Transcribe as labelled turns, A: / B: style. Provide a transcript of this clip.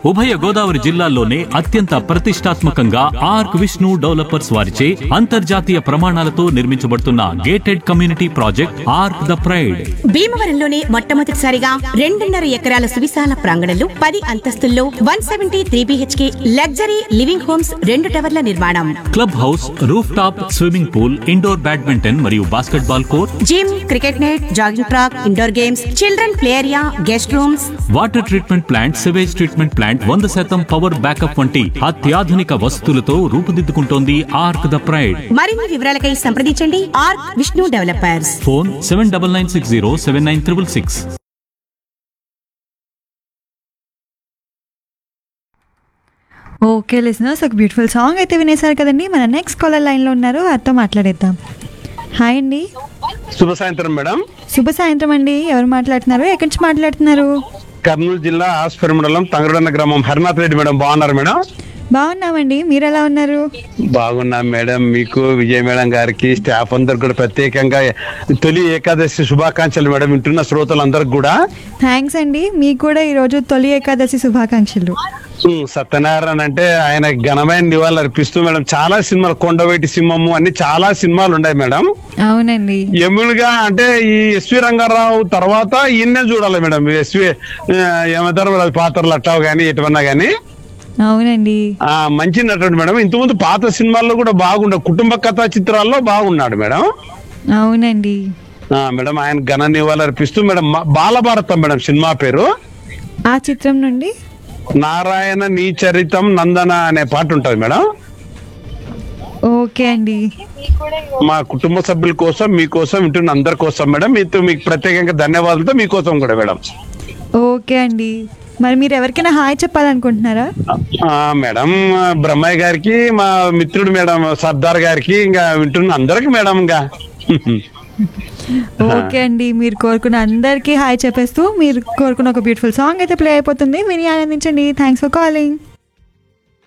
A: ఉభయ గోదావరి జిల్లాల్లోనే అత్యంత ప్రతిష్టాత్మకంగా ఆర్క్ విష్ణు డెవలపర్స్ వారిచే అంతర్జాతీయ ప్రమాణాలతో నిర్మించబడుతున్న gated community project Arc the pride
B: భీమవరంలోనే మొట్టమొదటిసారిగా రెండున్నర ఎకరాల సువిశాల ప్రాంగణంలో పది అంతస్తుల్లో one seventy three BHK luxury living homes రెండు టవర్ల నిర్మాణం
A: club house roof top swimming pool indoor badminton మరియు basketball court
B: gym cricket net jogging track indoor games children play area guest rooms
A: water treatment plant sewage treatment plant వంద శాతం power backup వంటి అత్యాధునిక వసతులతో రూపుదిద్దుకుంటోంది arc the pride
B: మరిన్ని వివరాలకై సంప్రదించండి R Vishnu developers
A: phone seven double nine six zero seven nine triple six
C: okay listeners ఒక beautiful song అయితే వినేశారు కదండి మన నెక్స్ట్ కాలర్ లైన్లో ఉన్నారు వారితో మాట్లాడేద్దాం హాయ్ అండి
D: శుభ సాయంత్రం మేడం
C: శుభ సాయంత్రం అండి ఎవరు మాట్లాడుతున్నారు ఎక్కడి నుంచి మాట్లాడుతున్నారు
D: కర్నూలు జిల్లా ఆస్పరి మండలం తంగరడన్న గ్రామం హరినాథ్ రెడ్డి మేడం బాగున్నారు మేడం
C: బాగున్నామండి మీరు ఎలా ఉన్నారు
D: బాగున్నాం మేడం మీకు విజయ్ మేడం గారికి స్టాఫ్ అందరికి కూడా ప్రత్యేకంగా తొలి ఏకాదశి శుభాకాంక్షలు మేడం వింటున్న శ్రోతలందరికి కూడా
C: థ్యాంక్స్ అండి మీకు కూడా ఈరోజు తొలి ఏకాదశి శుభాకాంక్షలు
D: ఉమ్, సత్యనారాయణ అంటే ఆయన ఘనమైన నివాళులు అర్పిస్తూ మేడం చాలా సినిమాలు కొండవేటి సింహము అన్ని చాలా సినిమాలు ఉన్నాయి మేడం
C: అవునండి
D: ఎమ్ములుగా అంటే ఈ ఎస్వి రంగారావు తర్వాత ఈయన్నే చూడాలి మేడం ఎస్వి ఆ, ఏమంటారు మరి పాత్రలు అట్టావు కానీ ఎటువన్నా కానీ
C: అవునండి
D: ఆ మంచి నటుడు మేడం ఇంతకుముందు పాత సినిమాల్లో కూడా బాగుండే కుటుంబ కథా చిత్రాల్లో బాగున్నాడు మేడం
C: అవునండి
D: ఆ మేడం ఆయన ఘన నివాళులు అర్పిస్తూ మేడం మా- బాలభారతం మేడం సినిమా పేరు
C: ఆ చిత్రం నుండి
D: నారాయణ నీ చరితం నందన అనే పాట ఉంటది మేడం
C: ఓకే అండి
D: మా కుటుంబ సభ్యుల కోసం మీకోసం వింటున్న అందరి కోసం మేడం మీతో మీకు ప్రత్యేకంగా ధన్యవాదాలతో మీకోసం కూడా మేడం
C: ఓకే అండి మరి మీరు ఎవరికైనా హాయ్ చెప్పాలనుకుంటున్నారా
D: ఆ మేడం బ్రహ్మయ్య గారికి మా మిత్రుడు మేడం సర్దార్ గారికి ఇంకా వింటున్న అందరికి మేడం ఇంకా
C: ఓకే అండి మీరు కోరుకున్న అందరికీ హాయ్ చెప్పేస్తూ మీరు కోరుకున్న ఒక బ్యూటిఫుల్ సాంగ్ అయితే ప్లే అయిపోతుంది విని ఆనందించండి థ్యాంక్స్ ఫర్ కాలింగ్